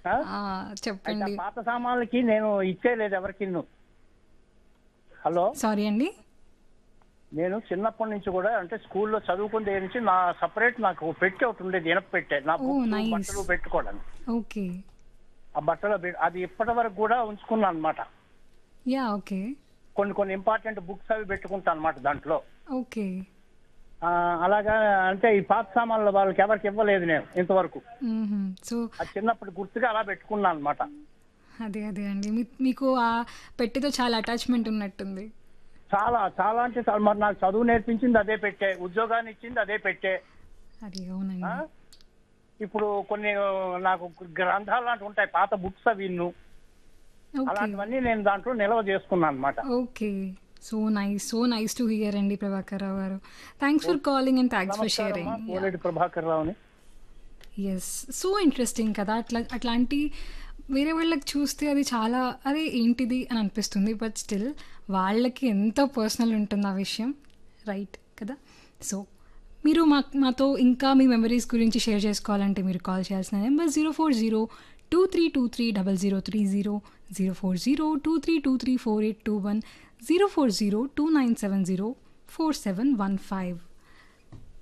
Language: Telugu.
ఆ? ఆ, అయితే ఆ చెప్పండి పాత సామాన్లకి నేను ఇచ్చేయలేదు ఎవరికి హలో సారీ అండి నేను చిన్నప్పటి నుంచి కూడా అంటే స్కూల్లో చదువుకునే దగ్గర నుంచి నా సపరేట్ నాకు పెట్టే ఒకటి ఉండేది ఇనప పెట్టే నా ఓ, బుక్స్, nice. బట్టలు పెట్టుకోవడానికి ఓకే ఆ బట్టలో పె- అది ఇప్పటి వరకు కూడా ఉంచుకున్నాను అనమాట యా ఓకే కొన్ని కొన్ని ఇంపార్టెంట్ బుక్స్ అవి పెట్టుకుంటాను అనమాట దాంట్లో ఓకే ఆ, అలాగా అంటే ఈ పాత సామాన్లు వాళ్ళకి ఎవరికి ఇవ్వలేదు నేను ఇంతవరకు సో అది చిన్నప్పుడు గుర్తుగా అలా పెట్టుకున్నాను అనమాట అదే అదే అండి మీ- మీకు ఆ పెట్టెతో చాలా అటాచ్మెంట్ ఉన్నట్టుంది చాలా చాలా అంటే చాలా మరి నాకు చదువు నేర్పించింది అదే పెట్టే ఉద్యోగాన్ని ఇచ్చింది అదే పెట్టే అది అవునండి ఆ? ఇప్పుడు కొన్ని ఆ, నాకు గ్రంథాలు లాంటివి ఉంటాయి పాత బుక్స్ అవి ఇన్ను ఓకే అలాంటివన్నీ నేను దాంట్లో నిల్వ చేసుకున్నాను అనమాట okay so nice so nice to hear అండి Prabhakar Rao garu thanks for calling and thanks for sharing Koleti Prabhakar రావుని ఎస్ సో ఇంట్రెస్టింగ్ కదా అట్లా అట్లాంటి వేరే వాళ్ళకి చూస్తే అది చాలా అదే ఏంటిది అని అనిపిస్తుంది బట్ స్టిల్ వాళ్ళకి ఎంతో పర్సనల్ ఉంటుంది ఆ విషయం రైట్ కదా సో మీరు మా మాతో ఇంకా మీ మెమరీస్ గురించి షేర్ చేసుకోవాలంటే మీరు కాల్ చేయాల్సిన number zero four zero two three two three double zero three zero zero four zero two three two three four eight two one zero four zero two nine seven zero four seven one five